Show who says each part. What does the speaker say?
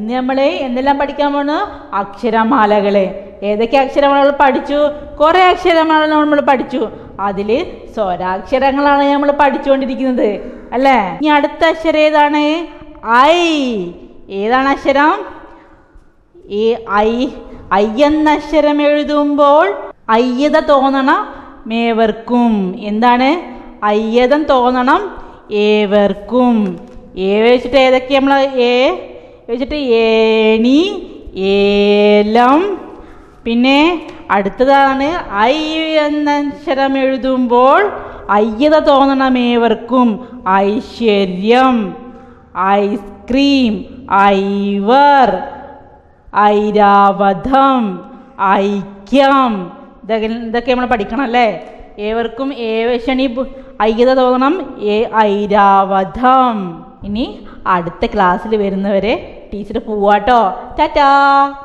Speaker 1: ഇന്ന് നമ്മൾ എന്തെല്ലാം പഠിക്കാൻ പോണു അക്ഷരമാലകള് ഏതൊക്കെ അക്ഷരമാലകൾ പഠിച്ചു കുറേ അക്ഷരമാലകൾ നമ്മൾ പഠിച്ചു അതിൽ സ്വരാക്ഷരങ്ങളാണ് നമ്മൾ പഠിച്ചുകൊണ്ടിരിക്കുന്നത് അല്ലേ ഇനി അടുത്ത അക്ഷരം ഏതാണ് ഐ ഏതാണ് അക്ഷരം ഈ ഐ ഐ എന്ന അക്ഷരം എഴുതുമ്പോൾ അയ്യത തോന്നണം മേവർക്കും എന്താണ് അയ്യതം തോന്നണം ഏവർക്കും ഏ വെച്ചിട്ട് ഏതൊക്കെ നമ്മൾ ഏ വെച്ചിട്ട് ഏണി ഏലം പിന്നെ അടുത്തതാണ് ഐ എന്ന അക്ഷരം എഴുതുമ്പോൾ അയ്യത തോന്നണം ഏവർക്കും ഐശ്വര്യം ഐസ്ക്രീം ഐവർ ഐരാവതം ഐക്യം ഇതൊക്കെ ഇതൊക്കെ നമ്മൾ പഠിക്കണം അല്ലേ ഏവർക്കും ഏവശനി ഐക്യത തോന്നണം ഏ ഐരാവതം ഇനി അടുത്ത ക്ലാസ്സിൽ വരുന്നവരെ ടീച്ചർ പോവാട്ടോ ടാറ്റാ